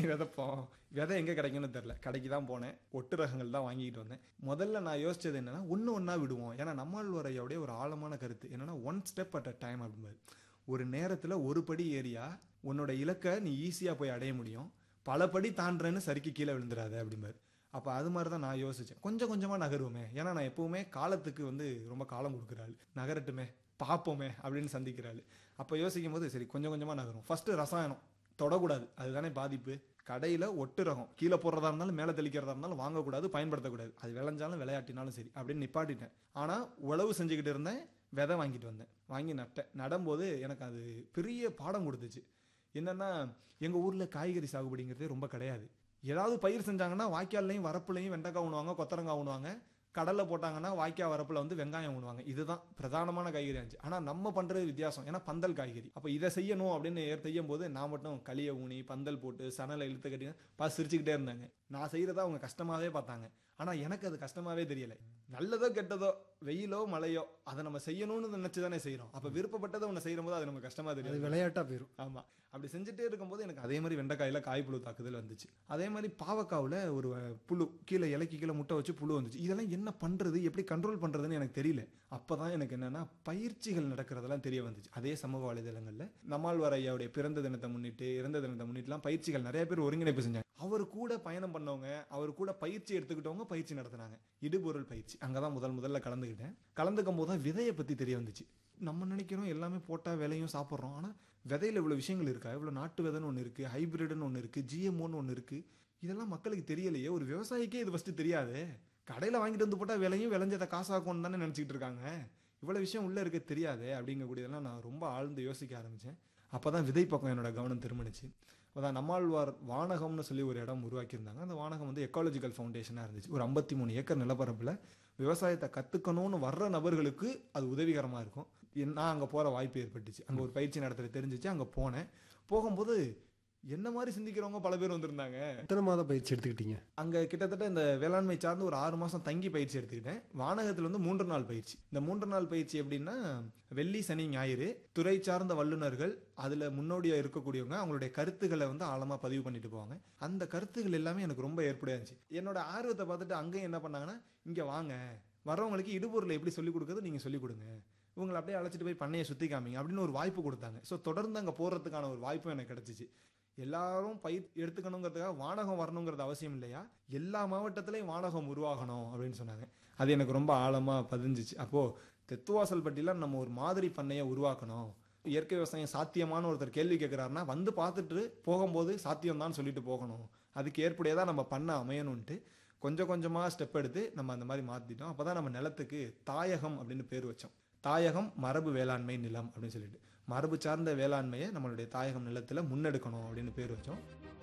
விதைப்போம் விதை எங்கே கிடைக்கும்னு தெரில கடைக்கு தான் போனேன் ஒட்டு ரகங்கள் தான் வாங்கிட்டு வந்தேன் முதல்ல நான் யோசிச்சது என்னன்னா ஒன்று ஒன்றா விடுவோம் ஏன்னா நம்மாழ்வார் ஐயாவுடைய ஒரு ஆழமான கருத்து என்னன்னா one step at a time அப்படிம்பாரு ஒரு நேரத்தில் ஒரு படி ஏறியா உன்னோட இலக்கை நீ ஈஸியாக போய் அடைய முடியும் பல படி தாண்டுறேன்னு சரிக்கு கீழே விழுந்துடாத அப்படிம்பாரு அப்போ அது மாதிரி தான் நான் யோசித்தேன் கொஞ்சம் கொஞ்சமாக நகருவோமே ஏன்னா நான் எப்பவுமே காலத்துக்கு வந்து ரொம்ப காலம் கொடுக்குறாள் நகரட்டுமே பார்ப்போமே அப்படின்னு சந்திக்கிறாள் அப்போ யோசிக்கும் போது சரி கொஞ்சம் கொஞ்சமாக நகரும் ஃபஸ்ட்டு ரசாயனம் தொடக்கூடாது அதுதானே பாதிப்பு கடையில் ஒட்டு ரகம் கீழே போடுறதா இருந்தாலும் மேலே தெளிக்கிறதா இருந்தாலும் வாங்கக்கூடாது பயன்படுத்தக்கூடாது அது விளைஞ்சாலும் விளையாட்டினாலும் சரி அப்படின்னு நிப்பாட்டிட்டேன் ஆனால் உழவு செஞ்சுக்கிட்டு இருந்தேன் விதை வாங்கிட்டு வந்தேன் வாங்கி நட்டேன் நடும்போது எனக்கு அது பெரிய பாடம் கொடுத்துச்சு என்னன்னா எங்கள் ஊரில் காய்கறி சாகுபடிங்கிறதே ரொம்ப கிடையாது ஏதாவது பயிர் செஞ்சாங்கன்னா வாய்க்கால்லையும் வரப்புலையும் வெண்டைக்காய் ஊணுவாங்க கொத்தரங்காய் ஊணுவாங்க கடல்ல போட்டாங்கன்னா வாய்க்கால் வரப்புல வந்து வெங்காயம் ஊணுவாங்க இதுதான் பிரதானமான காய்கறி இருந்துச்சு ஆனால் நம்ம பண்ணுறது வித்தியாசம் ஏன்னா பந்தல் காய்கறி அப்போ இதை செய்யணும் அப்படின்னு செய்யும் போது நான் மட்டும் களியை ஊனி பந்தல் போட்டு சணலை இழுத்து கட்டி பா சிரிச்சுக்கிட்டே இருந்தாங்க நான் செய்கிறத அவங்க கஷ்டமாவே பார்த்தாங்க ஆனால் எனக்கு அது கஷ்டமாவே தெரியல நல்லதோ கெட்டதோ வெயிலோ மழையோ அதை நம்ம செய்யணும்னு நினச்சி தானே செய்கிறோம் அப்போ விருப்பப்பட்டதை ஒன்று செய்யும் போது அது நமக்கு கஷ்டமா அது தெரியாது விளையாட்டா போயிரும் ஆமா அப்படி செஞ்சுட்டே இருக்கும்போது எனக்கு அதே மாதிரி வெண்டைக்காயில காய்ப்புழு தாக்குதல் வந்துச்சு அதே மாதிரி பாவக்காவுல ஒரு அஹ், புழு கீழே இலைக்கு கீழே முட்டை வச்சு புழு வந்துச்சு இதெல்லாம் என்ன பண்றது எப்படி கண்ட்ரோல் பண்றதுன்னு எனக்கு தெரியல அப்பதான் எனக்கு என்னன்னா பயிற்சிகள் நடக்கிறதெல்லாம் தெரிய வந்துச்சு அதே சமூக வலைதளங்கள்ல நம்மாழ்வார் ஐயாவுடைய பிறந்த தினத்தை முன்னிட்டு இறந்த தினத்தை முன்னிட்டுலாம் பயிற்சிகள் நிறைய பேர் ஒருங்கிணைப்பு செஞ்சாங்க அவர் கூட பயணம் பண்ணவங்க அவர் கூட பயிற்சி எடுத்துக்கிட்டவங்க பயிற்சி நடத்துனாங்க இடுபொருள் பயிற்சி அங்கதான் முதல் முதல்ல கலந்துக்கிட்டேன் கலந்துக்கும் போது தான் விதையை பத்தி தெரிய வந்துச்சு நம்ம நினைக்கிறோம் எல்லாமே போட்டால் விலையும் சாப்பிட்றோம் ஆனால் விதையில இவ்வளோ விஷயங்கள் இருக்கா இவ்வளோ நாட்டு விதைன்னு ஒன்று இருக்குது ஹைபிரிட்னு ஒன்று இருக்குது ஜிஎம்ஓன்னு ஒன்று இருக்குது இதெல்லாம் மக்களுக்கு தெரியலையே ஒரு விவசாயிக்கே இது ஃபஸ்ட்டு தெரியாதே கடையில் வாங்கிட்டு வந்து போட்டால் விலையும் விளைஞ்சதை காசாக்கும்னு தானே நினச்சிக்கிட்டு இருக்காங்க இவ்வளோ விஷயம் உள்ளே இருக்க தெரியாதே அப்படிங்கக்கூடியதெல்லாம் நான் ரொம்ப ஆழ்ந்து யோசிக்க ஆரம்பித்தேன் அப்போ தான் விதை பக்கம் என்னோட கவனம் திரும்பினுச்சு அதான் நம்மாழ்வார் வானகம்னு சொல்லி ஒரு இடம் உருவாக்கியிருந்தாங்க அந்த வானகம் வந்து எக்காலஜிக்கல் ஃபவுண்டேஷனாக இருந்துச்சு ஒரு ஐம்பத்தி மூணு ஏக்கர் நிலப்பரப்பில் விவசாயத்தை கற்றுக்கணும்னு வர்ற நபர்களுக்கு அது உதவிகரமாக இருக்கும் என் நான் அங்கே போகிற வாய்ப்பு ஏற்பட்டுச்சு அங்கே ஒரு பயிற்சி நடத்துகிற தெரிஞ்சிச்சு அங்கே போனேன் போகும்போது என்ன மாதிரி சிந்திக்கிறவங்க பல பேர் வந்திருந்தாங்க எத்தனை மாத பயிற்சி எடுத்துக்கிட்டீங்க அங்கே கிட்டத்தட்ட இந்த வேளாண்மை சார்ந்து ஒரு ஆறு மாதம் தங்கி பயிற்சி எடுத்துக்கிட்டேன் வானகத்தில் வந்து மூன்று நாள் பயிற்சி இந்த மூன்று நாள் பயிற்சி எப்படின்னா வெள்ளி சனி ஞாயிறு துறை சார்ந்த வல்லுநர்கள் அதில் முன்னோடியாக இருக்கக்கூடியவங்க அவங்களுடைய கருத்துக்களை வந்து ஆழமாக பதிவு பண்ணிட்டு போவாங்க அந்த கருத்துக்கள் எல்லாமே எனக்கு ரொம்ப ஏற்புடையா இருந்துச்சு என்னோட ஆர்வத்தை பார்த்துட்டு அங்கேயும் என்ன பண்ணாங்கன்னா இங்கே வாங்க வரவங்களுக்கு இடுபொருளை எப்படி சொல்லிக் கொடுக்குறது நீங்கள் சொல்லிக் கொடுங்க இவங்களை அப்படியே அழைச்சிட்டு போய் பண்ணையை சுற்றி காமிங்க அப்படின்னு ஒரு வாய்ப்பு கொடுத்தாங்க ஸோ தொடர்ந்து அங்கே போகிறதுக்கான ஒரு வாய்ப்பும் எனக்கு கிடைச்சிச்சு எல்லாரும் பயிர் எடுத்துக்கணுங்கிறதுக்காக வானகம் வரணுங்கிறது அவசியம் இல்லையா எல்லா மாவட்டத்திலையும் வானகம் உருவாகணும் அப்படின்னு சொன்னாங்க அது எனக்கு ரொம்ப ஆழமாக பதிஞ்சிச்சு அப்போது தெத்துவாசல் பட்டியில் நம்ம ஒரு மாதிரி பண்ணையை உருவாக்கணும் இயற்கை விவசாயம் சாத்தியமான ஒருத்தர் கேள்வி கேட்குறாருன்னா வந்து பார்த்துட்டு போகும்போது சாத்தியம் தான் சொல்லிட்டு போகணும் அதுக்கு ஏற்புடையதாக நம்ம பண்ண அமையணும்ன்ட்டு கொஞ்சம் கொஞ்சமாக ஸ்டெப் எடுத்து நம்ம அந்த மாதிரி மாற்றிட்டோம் அப்போ தான் நம்ம நிலத்துக்கு தாயகம் அப்படின்னு பேர் வச்சோம் தாயகம் மரபு வேளாண்மை நிலம் அப்படின்னு சொல்லிட்டு மரபு சார்ந்த வேளாண்மையை நம்மளுடைய தாயகம் நிலத்தில் முன்னெடுக்கணும் அப்படின்னு பேர் வச்சோம்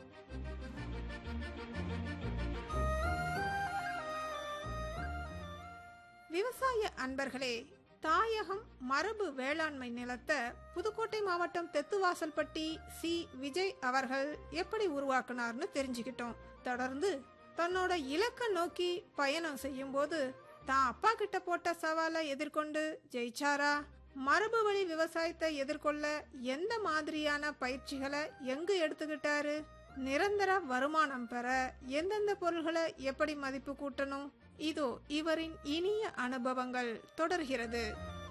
விவசாய அன்பர்களே தாயகம் மரபு வேளாண்மை நிலத்தை புதுக்கோட்டை மாவட்டம் தெத்துவாசல்பட்டி சி விஜய் அவர்கள் எப்படி உருவாக்குனார்னு தெரிஞ்சுக்கிட்டோம் தொடர்ந்து தன்னோட இலக்க நோக்கி பயணம் செய்யும்போது தான் அப்பா கிட்ட போட்ட சவாலை எதிர்கொண்டு ஜெயிச்சாரா மரபு வழி விவசாயத்தை எதிர்கொள்ள எந்த மாதிரியான பயிற்சிகளை எங்கு எடுத்துக்கிட்டாரு நிரந்தர வருமானம் பெற எந்தெந்த பொருள்களை எப்படி மதிப்பு கூட்டணும் இதோ இவரின் இனிய அனுபவங்கள் தொடர்கிறது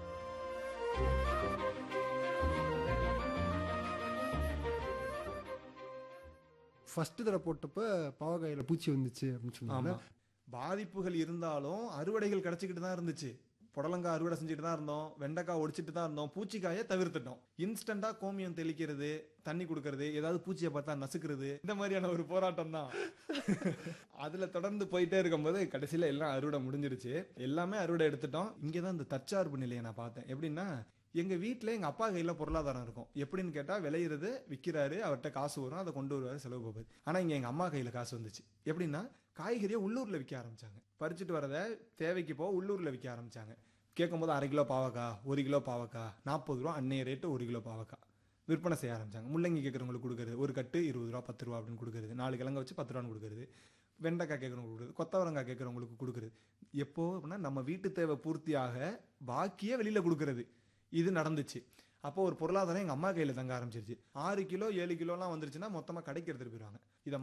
ஃபர்ஸ்ட் தடவை போட்டப்ப பாவக்காயில பூச்சி வந்துச்சு அப்படின்னு சொன்னாங்க ஆமா பாதிப்புகள் இருந்தாலும் அறுவடைகள் கிடைச்சிக்கிட்டு தான் இருந்துச்சு புடலங்காய் அறுவடை செஞ்சுட்டு தான் இருந்தோம் வெண்டைக்காய் ஒடிச்சிட்டு தான் இருந்தோம் பூச்சிக்காயை தவிர்த்துட்டோம் இன்ஸ்டண்டா கோமியம் தெளிக்கிறது தண்ணி கொடுக்கறது ஏதாவது பூச்சியை பார்த்தா நசுக்கிறது இந்த மாதிரியான ஒரு போராட்டம் தான் அதுல தொடர்ந்து போயிட்டே இருக்கும்போது கடைசியில எல்லாம் அறுவடை முடிஞ்சிருச்சு எல்லாமே அறுவடை எடுத்துட்டோம் இங்கே தான் இந்த தற்சார்பு நிலையை நான் பார்த்தேன் எப்படின்னா எங்க வீட்ல எங்க அப்பா கையில பொருளாதாரம் இருக்கும் எப்படின்னு கேட்டா விளையிறது விக்கிறாரு அவர்கிட்ட காசு வரும் அதை கொண்டு வருவாரு செலவு போகுது ஆனா இங்க எங்க அம்மா கையில காசு வந்துச்சு எப்படின்னா காய்கறியை உள்ளூர்ல விற்க ஆரம்பிச்சாங்க பறிச்சுட்டு வரதை தேவைக்கு போக உள்ளூர்ல விற்க ஆரம்பிச்சாங்க கேட்கும்போது அரை கிலோ பாவக்காய் ஒரு கிலோ பாவக்காய் நாற்பது ரூபா அன்னைய ரேட்டு ஒரு கிலோ பாவக்காய் விற்பனை செய்ய ஆரம்பிச்சாங்க முள்ளங்கி கேட்குறவங்களுக்கு கொடுக்குறது ஒரு கட்டு இருபது ரூபா பத்து ரூபா அப்படின்னு கொடுக்குறது நாலு கிழங்க வச்சு பத்து ரூபான்னு கொடுக்குறது வெண்டைக்காய் கேட்குறவங்களுக்கு கொடுக்குறது கொத்தவரங்காய் கேட்குறவங்களுக்கு கொடுக்குறது எப்போ அப்படின்னா நம்ம வீட்டு தேவை பூர்த்தியாக பாக்கியே வெளியில கொடுக்குறது இது நடந்துச்சு அப்போ ஒரு பொருளாதாரம் எங்கள் அம்மா கையில் தங்க ஆரம்பிச்சிருச்சு ஆறு கிலோ ஏழு கிலோலாம் வந்துருச்சுன்னா மொத்தமாக கடைக்கு எடுத்துகிட்டு போயிடுவாங்க இதை